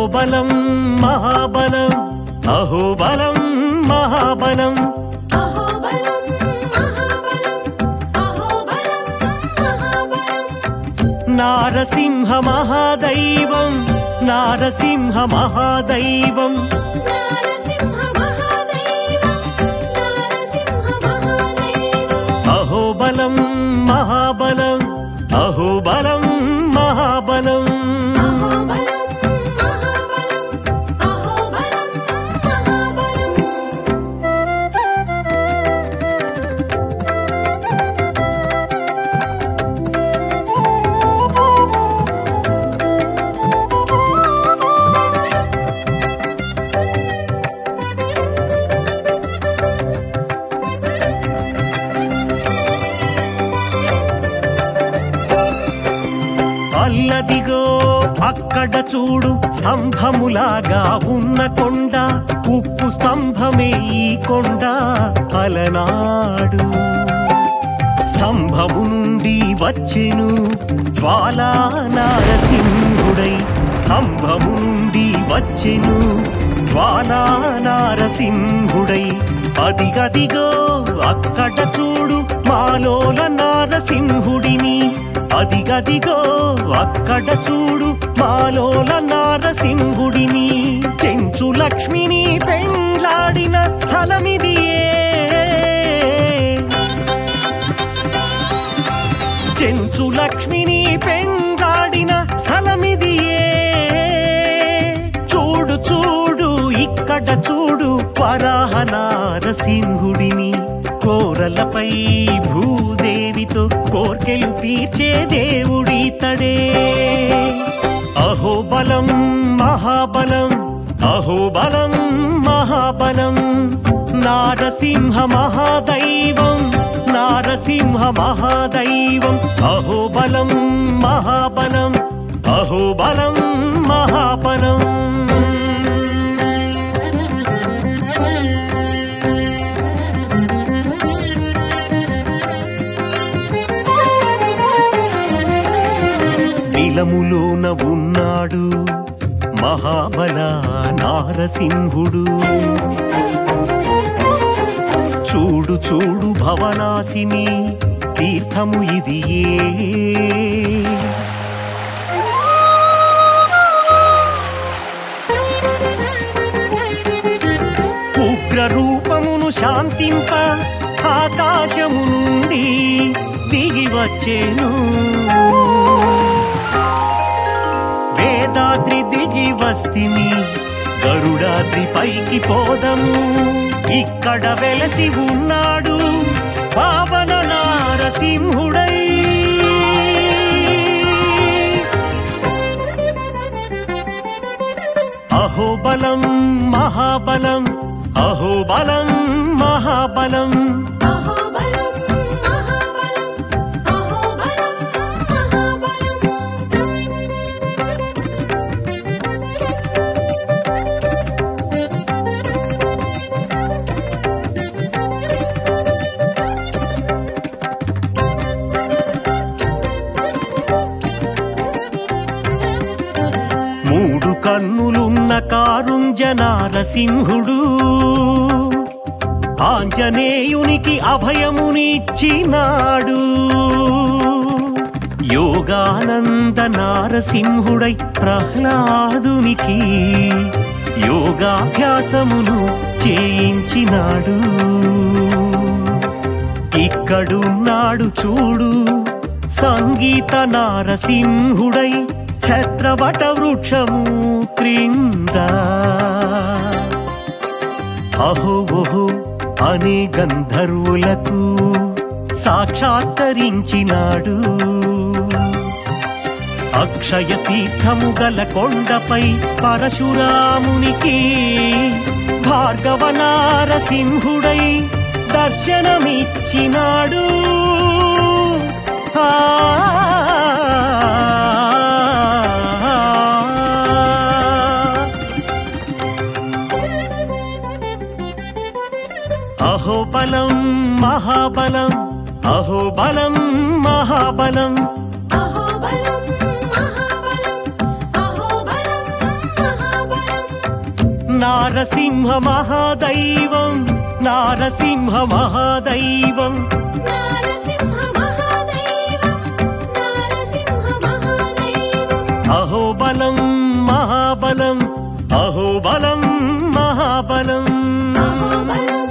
అహోబలం మహాబలం అహోబలం మహాబలం అహోబలం మహాబలం అహోబలం మహాబలం నారసింహ మహాదైవం నారసింహ మహాదైవం నారసింహ మహాదైవం నారసింహ మహాదైవం అహోబలం మహాబలం అహోబలం మహాబలం అహోబలం మహాబలం అహోబలం మహాబలం అల్లదిగో అక్కడ చూడు స్తంభములాగా ఉన్న కొండ ఉప్పు స్తంభమే ఈ కొండ అలనాడు స్తంభము నుండి వచ్చెను జ్వాలా నారసింహుడై స్తంభము నుండి వచ్చెను జ్వాలా నారసింహుడై అదిగదిగో అక్కడ చూడు మాలోల నారసింహుడిని అదిగదిగో అక్కడ చూడు మాలోల నారసింహుడిని చెంచు లక్ష్మిని పెండ్లాడిన స్థలమిదియే చెంచు లక్ష్మిని పెంగాడిన స్థలమిదియే చూడు చూడు ఇక్కడ చూడు వరాహ నారసింహుడిని కోరలపై భూదేవితో కోర్కెలు తీర్చే దేవుడితడే అహోబలం మహాబలం అహోబలం మహాబలం నారసింహ మహాదైవం నారసింహ మహాదైవం అహోబలం మహాబలం అహోబలం మహాబలం నిలములోన ఉన్నాడు మహాబల నారసింహుడు చూడు చూడు భవనాశిని తీర్థము ఇది ఉగ్ర రూపమును శాంతింప ఆకాశము నుండి దిగి వచ్చేను వేదాద్రి దిగి వస్తిని గరుడాద్రి పైకి పోదము ఇక్కడ వెలసి ఉన్నాడు పావన నారసింహుడై అహోబలం మహాబలం అహోబలం మహాబలం అహోబలం మహాబలం అహోబలం మహాబలం మూడు కన్నులున్న కారుంజ నారసింహుడు ఆంజనేయునికి అభయమునిచ్చినాడు యోగానంద నారసింహుడై ప్రహ్లాదునికి యోగాభ్యాసమును చేయించినాడు ఇక్కడున్నాడు చూడు సంగీత నారసింహుడై ఛత్రవట వృక్షము క్రింద అహో ఓహో అనే గంధర్వులకు సాక్షాత్కరించినాడు అక్షయ తీర్థము గల కొండపై పరశురామునికి భార్గవ నారసింహుడై దర్శనమిచ్చినాడు ఆ అహోబలం మహాబలం అహోబలం మహాబలం అహోబలం మహాబలం అహోబలం మహాబలం నారసింహ మహాదైవం నారసింహ మహాదైవం నారసింహ మహాదైవం నారసింహ మహాదైవం అహోబలం మహాబలం అహోబలం మహాబలం అహోబలం